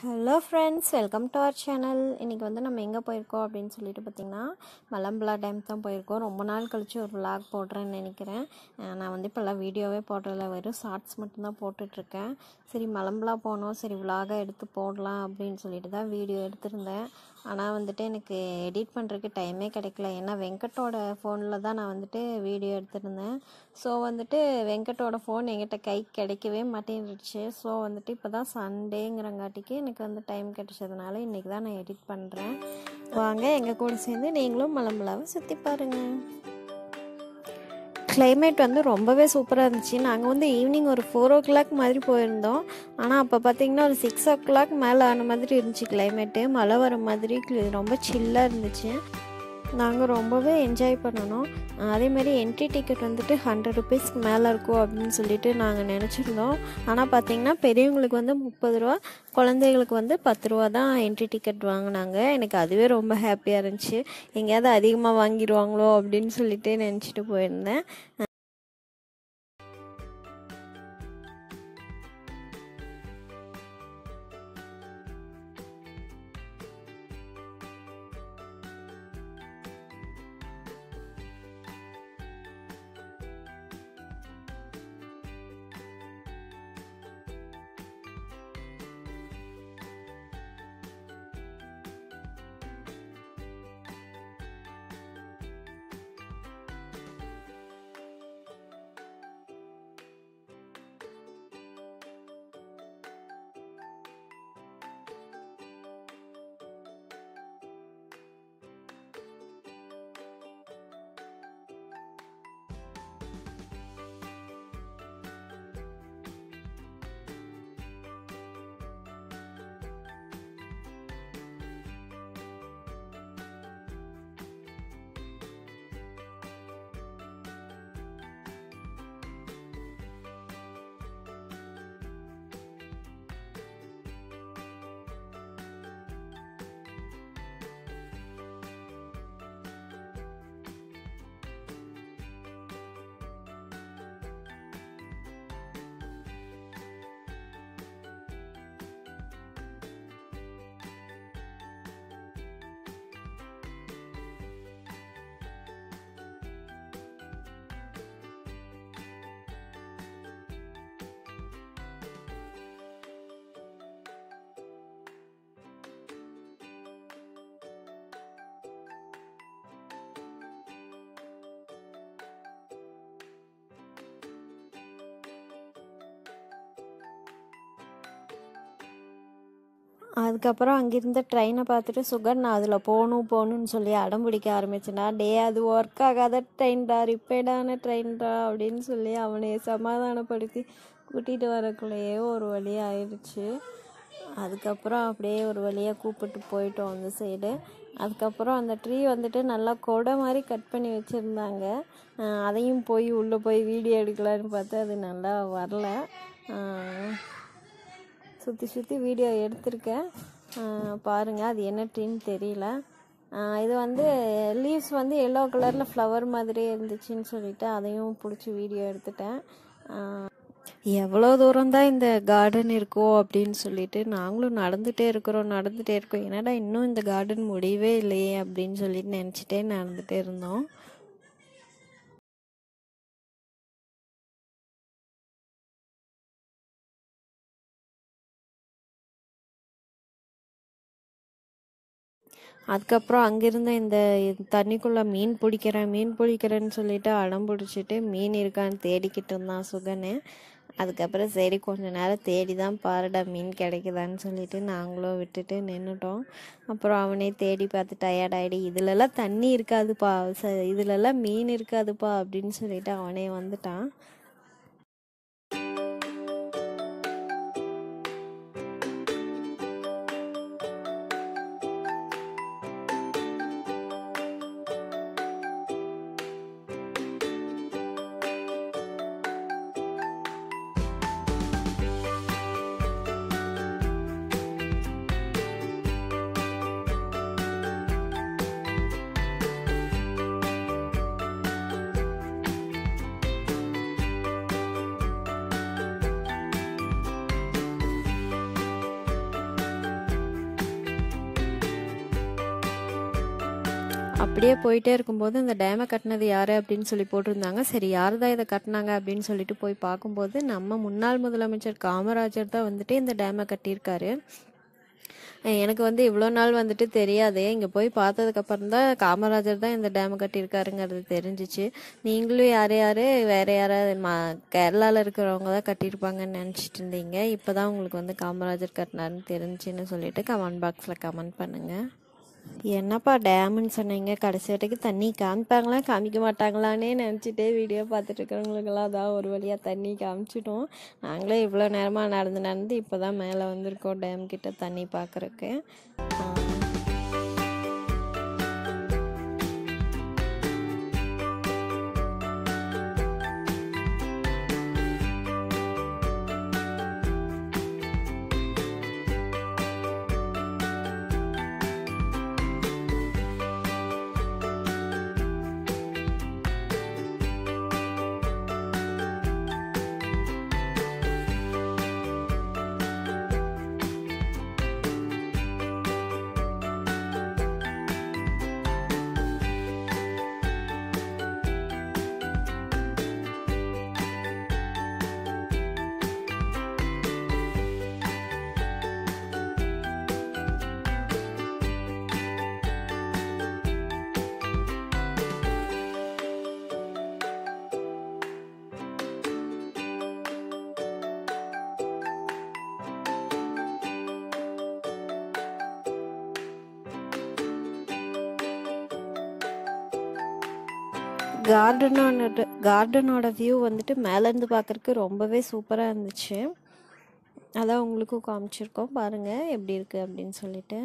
hello friends welcome to our channel இன்றைக்கி வந்து நம்ம எங்கே போயிருக்கோம் அப்படின்னு சொல்லிட்டு பார்த்திங்கன்னா மலம்பலா டேம் தான் போயிருக்கோம் ரொம்ப நாள் கழித்து ஒரு vlog போடுறேன்னு நினைக்கிறேன் அஹ் நான் வந்து இப்போல்லாம் வீடியோவே போடுறதில்ல வெறும் ஷார்ட்ஸ் மட்டும்தான் போட்டுட்ருக்கேன் சரி மலம்பலா போனோம் சரி vlog-ஆ எடுத்து போடலாம் அப்படின்னு சொல்லிட்டு தான் வீடியோ எடுத்திருந்தேன் ஆனால் வந்துட்டு எனக்கு எடிட் பண்ணுறதுக்கு டைமே கிடைக்கல ஏன்னா வெங்கட்டோட ஃபோனில் தான் நான் வந்துட்டு வீடியோ எடுத்திருந்தேன் ஸோ வந்துட்டு வெங்கட்டோட ஃபோன் என்கிட்ட கை கிடைக்கவே மாட்டேன்ருச்சு ஸோ வந்துட்டு இப்போ தான் சண்டேங்கிறங்காட்டிக்கு எனக்கு வந்து டைம் கிடைச்சதுனால இன்றைக்கி தான் நான் எடிட் பண்ணுறேன் வாங்க எங்கள் கூட சேர்ந்து நீங்களும் மலம்பலாவை சுற்றி பாருங்கள் கிளைமேட் வந்து ரொம்பவே சூப்பராக இருந்துச்சு நாங்கள் வந்து ஈவினிங் ஒரு ஃபோர் ஓ கிளாக் மாதிரி போயிருந்தோம் ஆனால் அப்போ பார்த்தீங்கன்னா ஒரு சிக்ஸ் ஓ கிளாக் மேலே ஆன மாதிரி இருந்துச்சு கிளைமேட்டு மழை வர மாதிரி cl- ரொம்ப சில்லாக இருந்துச்சு நாங்கள் ரொம்பவே என்ஜாய் பண்ணணும் அதே மாதிரி என்ட்ரி டிக்கெட் வந்துட்டு ஹண்ட்ரட் ருபீஸ்க்கு மேலே இருக்கும் அப்படின்னு சொல்லிட்டு நாங்கள் நினச்சிருந்தோம் ஆனால் பார்த்தீங்கன்னா பெரியவங்களுக்கு வந்து முப்பது ரூபா குழந்தைகளுக்கு வந்து பத்து ரூபா தான் என்ட்ரி டிக்கெட் வாங்கினாங்க எனக்கு அதுவே ரொம்ப ஹாப்பியாக இருந்துச்சு எங்கேயாவது அதிகமாக வாங்கிடுவாங்களோ அப்படின்னு சொல்லிட்டு நினச்சிட்டு போயிருந்தேன் அதுக்கப்புறம் அங்கிருந்த ட்ரெயினை பார்த்துட்டு சுகர் நான் அதில் போகணும் போகணும்னு சொல்லி அடம் பிடிக்க ஆரம்பிச்சேனா டே அது ஒர்க் ஆகாத ட்ரெயின்டா ரிப்பேர்டான ட்ரெயின்டா அப்படின்னு சொல்லி அவனை சமாதானப்படுத்தி கூட்டிகிட்டு வரக்குள்ளேயே ஒரு வழி ஆயிடுச்சு அதுக்கப்புறம் அப்படியே ஒரு வழியாக கூப்பிட்டு போயிட்டோம் அந்த சைடு அதுக்கப்புறம் அந்த ட்ரீ வந்துட்டு நல்லா கொடை மாதிரி கட் பண்ணி வச்சுருந்தாங்க அதையும் போய் உள்ளே போய் வீடியோ எடுக்கலான்னு பார்த்தா அது நல்லா வரல சுற்றி சுற்றி வீடியோ எடுத்திருக்கேன் பாருங்கள் அது என்ன ட்ரீன்னு தெரியல ஆஹ் இது வந்து லீவ்ஸ் வந்து எல்லோ கலரில் ஃப்ளவர் மாதிரியே இருந்துச்சுன்னு சொல்லிட்டு அதையும் பிடிச்சி வீடியோ எடுத்துட்டேன் ஆஹ் எவ்வளோ தூரம் தான் இந்த கார்டன் இருக்கோ அப்படின்னு சொல்லிட்டு நாங்களும் நடந்துகிட்டே இருக்கிறோம் நடந்துகிட்டே இருக்கோம் என்னடா இன்னும் இந்த கார்டன் முடியவே இல்லையே அப்படின்னு சொல்லிட்டு நினச்சிட்டே நடந்துகிட்டே இருந்தோம் அதுக்கப்புறம் அங்கிருந்த இந்த தண்ணிக்குள்ளே மீன் பிடிக்கிறேன் மீன் பிடிக்கிறேன்னு சொல்லிட்டு அடம் பிடிச்சிட்டு மீன் இருக்கான்னு தேடிக்கிட்டு இருந்தான் சுகனு அதுக்கப்புறம் சரி கொஞ்ச நேரம் தேடி தான் பாருடா மீன் கிடைக்குதான்னு சொல்லிட்டு நாங்களும் விட்டுட்டு நின்றுட்டோம் அப்புறம் அவனே தேடி பார்த்து டயர்ட் ஆகிடு இதுலலாம் தண்ணி இருக்காதுப்பா ச இதுலலாம் மீன் இருக்காதுப்பா அப்படின்னு சொல்லிட்டு அவனே வந்துட்டான் அப்படியே போயிட்டே இருக்கும்போது அந்த டேமை கட்டினது யார் அப்படின்னு சொல்லி போட்டிருந்தாங்க சரி யார் தான் இதை கட்டினாங்க அப்படின்னு சொல்லிட்டு போய் பார்க்கும்போது நம்ம முன்னாள் முதலமைச்சர் காமராஜர் தான் வந்துட்டு இந்த டேமை கட்டியிருக்காரு எனக்கு வந்து இவ்வளோ நாள் வந்துட்டு தெரியாது இங்கே போய் பார்த்ததுக்கப்புறம் தான் காமராஜர் தான் இந்த டேமை கட்டியிருக்காருங்கிறது தெரிஞ்சிச்சு நீங்களும் யார் யார் வேறு யாராவது மா கேரளாவில் இருக்கிறவங்க தான் கட்டியிருப்பாங்கன்னு நினச்சிட்டு இருந்தீங்க இப்போ தான் உங்களுக்கு வந்து காமராஜர் கட்டினாருன்னு தெரிஞ்சுன்னு சொல்லிட்டு கமெண்ட் பாக்ஸில் கமெண்ட் பண்ணுங்கள் என்னப்பா டேமுன்னு சொன்னீங்க கடைசி வரைக்கும் தண்ணி காமிப்பாங்களா காமிக்க மாட்டாங்களான்னே நினச்சிட்டே வீடியோ பார்த்துட்டு இருக்கிறவங்களுக்கெல்லாம் அதான் ஒரு வழியாக தண்ணி காமிச்சிட்டோம் நாங்களே இவ்வளோ நேரமாக நடந்து நடந்து இப்போ தான் மேலே வந்திருக்கோம் டேம் கிட்ட தண்ணி பார்க்குறக்கு கார்டனோட கார்டனோட வியூ வந்துட்டு மேலேருந்து பார்க்குறக்கு ரொம்பவே சூப்பராக இருந்துச்சு அதான் உங்களுக்கும் காமிச்சிருக்கோம் பாருங்கள் எப்படி இருக்குது அப்படின்னு சொல்லிட்டு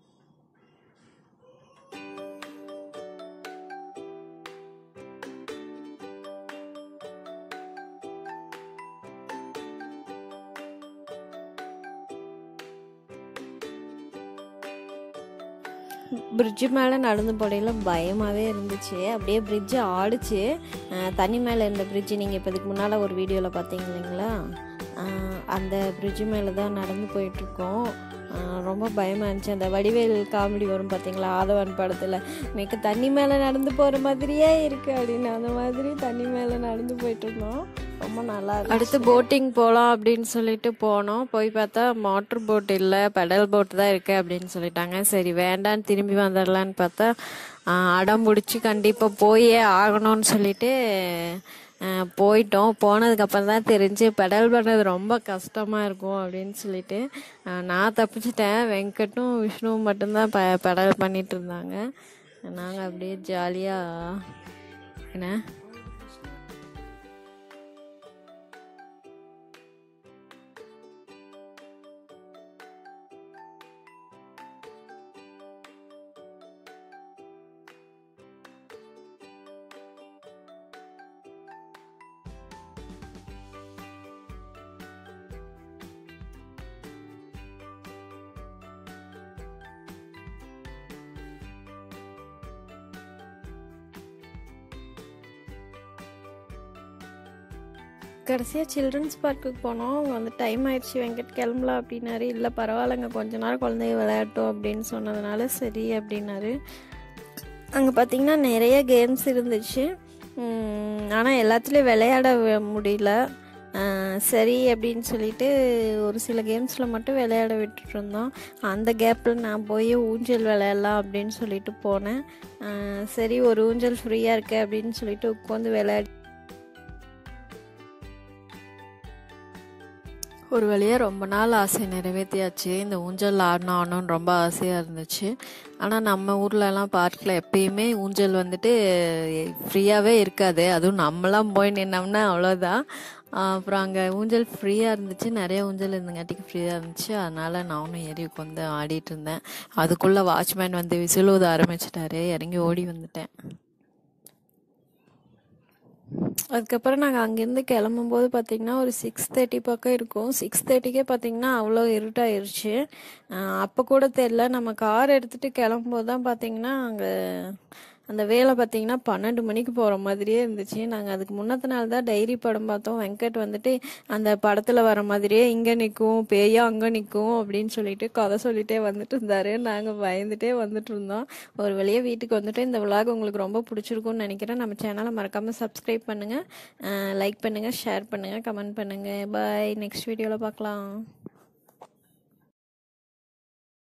பிரிட்ஜு மேலே நடந்து போடையில் பயமாகவே இருந்துச்சு அப்படியே பிரிட்ஜு ஆடிச்சு அஹ் தண்ணி மேலே இருந்த பிரிட்ஜு நீங்கள் இப்போ இதுக்கு முன்னால் ஒரு வீடியோவில் பார்த்தீங்க இல்லைங்களா அஹ் அந்த பிரிட்ஜு மேலே தான் நடந்து போயிட்டுருக்கோம் அஹ் ரொம்ப பயமாக இருந்துச்சு அந்த வடிவேல் காமெடி வரும் பார்த்தீங்களா ஆதவன் படத்தில் மிக்க தண்ணி மேலே நடந்து போகிற மாதிரியே இருக்குது அப்படின்னு அந்த மாதிரி தண்ணி மேலே நடந்து போயிட்டுருந்தோம் ரொம்ப நல்லா அடுத்து போட்டிங் போகலாம் அப்படின்னு சொல்லிட்டு போனோம் போய் பார்த்தா மோட்ரு போட் இல்லை பெடல் போட் தான் இருக்குது அப்படின்னு சொல்லிட்டாங்க சரி வேண்டான்னு திரும்பி வந்துடலான்னு பார்த்தா ஆஹ் அடம் பிடிச்சி கண்டிப்பாக போயே ஆகணும்னு சொல்லிட்டு ஆஹ் போயிட்டோம் போனதுக்கப்புறம் தான் தெரிஞ்சு பெடல் பண்ணுறது ரொம்ப கஷ்டமாக இருக்கும் அப்படின்னு சொல்லிட்டு ஆஹ் நான் தப்பிச்சிட்டேன் வெங்கட்டும் விஷ்ணுவும் மட்டும்தான் ப பெடல் பண்ணிட்டு இருந்தாங்க நாங்கள் அப்படியே ஜாலியாக என்ன கடைசியாக சில்ட்ரன்ஸ் பார்க்குக்கு போனோம் அவங்க வந்து டைம் ஆயிடுச்சு வெங்கட் கிளம்பலாம் அப்படின்னாரு இல்லை பரவாயில்லைங்க கொஞ்ச நேரம் குழந்தைங்க விளையாட்டும் அப்படின்னு சொன்னதுனால சரி அப்படின்னாரு அங்கே பார்த்தீங்கன்னா நிறைய கேம்ஸ் இருந்துச்சு ஆனால் எல்லாத்துலேயும் விளையாட வி- முடியல ஆஹ் சரி அப்படின்னு சொல்லிட்டு ஒரு சில கேம்ஸில் மட்டும் விளையாட விட்டுட்டு இருந்தோம் அந்த கேப்பில் நான் போய் ஊஞ்சல் விளையாடலாம் அப்படின்னு சொல்லிட்டு போனேன் ஆஹ் சரி ஒரு ஊஞ்சல் ஃப்ரீயாக இருக்கு அப்படின்னு சொல்லிட்டு உட்காந்து விளையாடி ஒரு வழியாக ரொம்ப நாள் ஆசை நிறைவேற்றியாச்சு இந்த ஊஞ்சல் ஆடணும் ஆடணும்னு ரொம்ப ஆசையாக இருந்துச்சு ஆனால் நம்ம ஊர்லலாம் பார்க்கில் எப்பயுமே ஊஞ்சல் வந்துட்டு ஃப்ரீயாகவே இருக்காது அதுவும் நம்மலாம் போய் நின்னோம்னா அவ்வளோதான் அப்புறம் அங்கே ஊஞ்சல் ஃப்ரீயாக இருந்துச்சு நிறைய ஊஞ்சல் இருந்தங்காட்டிக்கு ஃப்ரீயாக இருந்துச்சு அதனால் நானும் ஏறி உட்காந்து ஆடிட்டு இருந்தேன் அதுக்குள்ளே வாட்ச்மேன் வந்து விசில் ஊத ஆரம்பிச்சிட்டாரு இறங்கி ஓடி வந்துட்டேன் அதுக்கப்புறம் நாங்கள் அங்கேருந்து கிளம்பும்போது பார்த்தீங்கன்னா ஒரு சிக்ஸ் தேர்ட்டி பக்கம் இருக்கும் சிக்ஸ் தேர்ட்டிக்கே பார்த்தீங்கன்னா அவ்வளோ இருட்டாயிருச்சு அப்போ கூட தெரில நம்ம கார் எடுத்துகிட்டு கிளம்பும்போது தான் பார்த்தீங்கன்னா அங்கே அந்த வேலை பார்த்தீங்கன்னா பன்னெண்டு மணிக்கு போகிற மாதிரியே இருந்துச்சு நாங்கள் அதுக்கு முன்னத்த நாள் தான் டைரி படம் பார்த்தோம் வெங்கட் வந்துட்டு அந்த படத்தில் வர மாதிரியே இங்கே நிற்கும் பேயா அங்கே நிற்கும் அப்படின்னு சொல்லிட்டு கதை சொல்லிட்டே வந்துட்டு இருந்தாரு நாங்கள் பயந்துட்டே வந்துட்டு இருந்தோம் ஒரு வழியாக வீட்டுக்கு வந்துட்டு இந்த விலாக் உங்களுக்கு ரொம்ப பிடிச்சிருக்கும்னு நினைக்கிறேன் நம்ம சேனலை மறக்காமல் சப்ஸ்கிரைப் பண்ணுங்கள் லைக் பண்ணுங்கள் ஷேர் பண்ணுங்கள் கமெண்ட் பண்ணுங்கள் பாய் நெக்ஸ்ட் வீடியோவில் பார்க்கலாம்